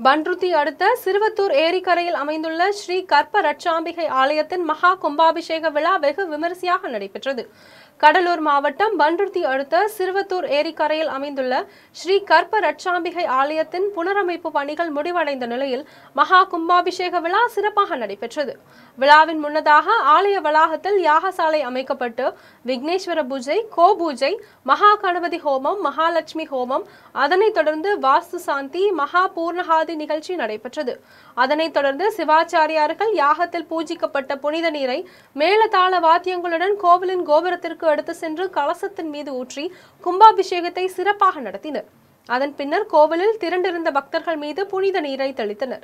பன்ருத்தி அடுத்த சிறுவத்தூர் ஏரிக்கரையில் அமைந்துள்ள ஸ்ரீ கற்ப ரட்சாம்பிகை ஆலயத்தின் மகா கும்பாபிஷேக விழா வெகு விமரிசையாக நடைபெற்றது கடலூர் மாவட்டம் பன்ருத்தி அடுத்த சிறுவத்தூர் ஏரிக்கரையில் அமைந்துள்ள ஸ்ரீ கற்ப ரட்சாம்பிகை ஆலயத்தின் புனரமைப்பு பணிகள் முடிவடைந்த நிலையில் மகா கும்பாபிஷேக விழா சிறப்பாக நடைபெற்றது விழாவின் முன்னதாக ஆலய வளாகத்தில் யாகசாலை அமைக்கப்பட்டு விக்னேஸ்வர பூஜை கோ பூஜை மகா கணபதி ஹோமம் மகாலட்சுமி ஹோமம் அதனைத் தொடர்ந்து வாஸ்து சாந்தி மகா பூர்ணகாதி நிகழ்ச்சி நடைபெற்றது அதனைத் தொடர்ந்து சிவாச்சாரியார்கள் யாகத்தில் பூஜிக்கப்பட்ட புனித நீரை மேளதாள வாத்தியங்களுடன் கோவிலின் கோபுரத்திற்கு எடுத்து சென்று கலசத்தின் மீது ஊற்றி கும்பாபிஷேகத்தை சிறப்பாக நடத்தினர் அதன் பின்னர் கோவிலில் திரண்டிருந்த பக்தர்கள் மீது புனித நீரை தெளித்தனர்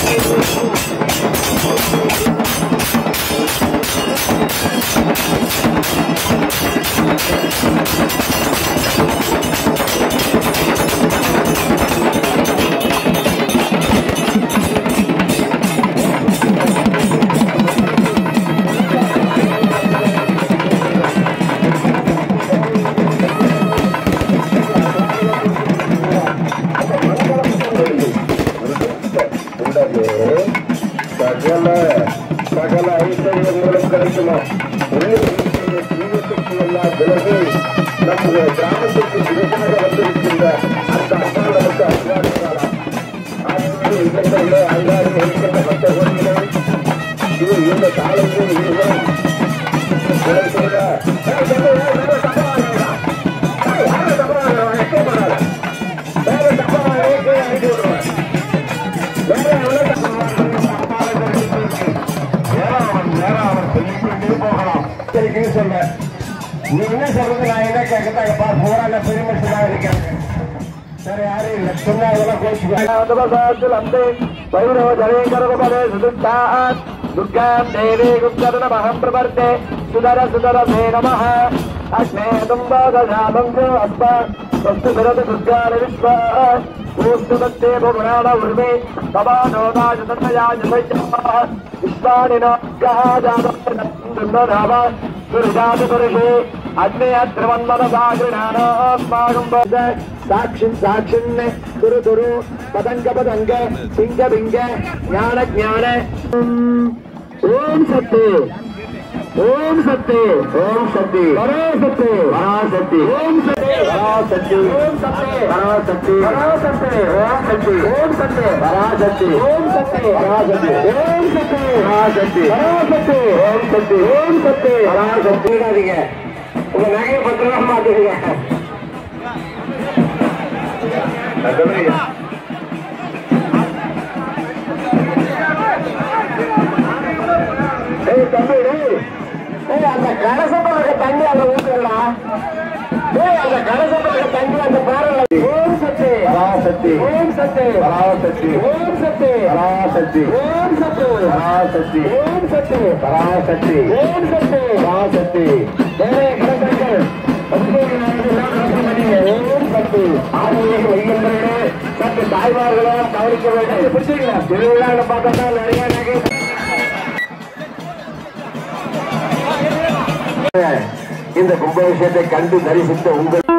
உள்ளது சகல சகல ஐஸ்வர்யங்களும் கிடைக்குமா தீவிரத்துக்கு எல்லாம் விலகி நம்முடைய கிராமத்திற்கு விருதாக வந்திருக்கின்ற அந்த அம்மா நமக்கு அங்காடிகளாம் இல்லங்களே அங்காடி இருக்கின்ற மற்ற கோரிகளே இது இந்த காலையில் இருவரும் கொலை செய்த ஏய், தம்பி, ஏய், வேற தப்பாக ஏய், யாரை தப்பாக எக்கே பண்ணாத வேற தப்பாக ஏக்கே அனுப்பி விடுறேன் வேற எவ்வளவு சரிக்குன்னு சொல்றேன் நீ என்ன சொல்றது நான் என்ன கேட்கத்தாங்கப்பா போராட பெருமனுஷனாக இருக்கேன் வேற யாரும் இல்லை சொன்னா அதெல்லாம் கோச்சுக்கு அந்த வைரவ ஜனேகரபதே சுதுக்காத் துர்காம் தேவி குப்தரணமஹம் பிரவர்த்தே சுதர சுதர மே நமः அக்னே தும்பாதநாமம் ஜோ அஸ்மா ஸ்வஸ்து விரத துர்கான விஸ்வா பூஸ்துமத்தே புராண உர்மே தவானோதாஜ தன்னயாஜ சைஜாः விஸ்வானினோ கஹாஜாதம் சுருஜாதிபுருஷே அக்னேயத்ரவன்மனசாகிருணானோஸ்மாகும் சாட்சின் சாட்சின் துரு துரு பதங்க பதங்க பிங்க பிங்க ஞான ஞான ஓம் சத்து ஓம் சத்து ஓம் சக்தி பராசக்தி பராசக்தி ஓம் சக்தி பராசக்தி ஓம் சக்தி பராசக்தி பராசக்தி ஓம் சக்தி ஓம் சக்தி பராசக்தி ஓம் சக்தி பராசக்தி ஓம் சக்தி பராசக்தி பராசக்தி ஓம் சக்தி ஓம் சக்தி பராசக்தி விடாதீங்க உங்க நகையை பத்திரமா மாட்டுவீங்க ஏய் தம்பி டேய் ஏய் அந்த கலசத்துல இருக்க தண்ணி அங்க ஊத்துறடா ஏய் அந்த கலசத்துல இருக்க தண்ணி அந்த பாறைல ஓம் சக்தி பராசக்தி ஓம் சக்தி பராசக்தி ஓம் சக்தி பராசக்தி ஓம் சக்தி பராசக்தி ஓம் சக்தி பராசக்தி ஓம் சக்தி பராசக்தி ஏய் கலசங்கள் ஓம் சக்தி ஆதியாக வையம்பரே சற்று தாய்மார்களோ கவனிக்க வேண்டும் பிடிச்சிங்களா திருவிழான்னு பார்த்தா நிறைய நகை இந்த கும்பாபிஷேகத்தை கண்டு தரிசித்த உங்கள்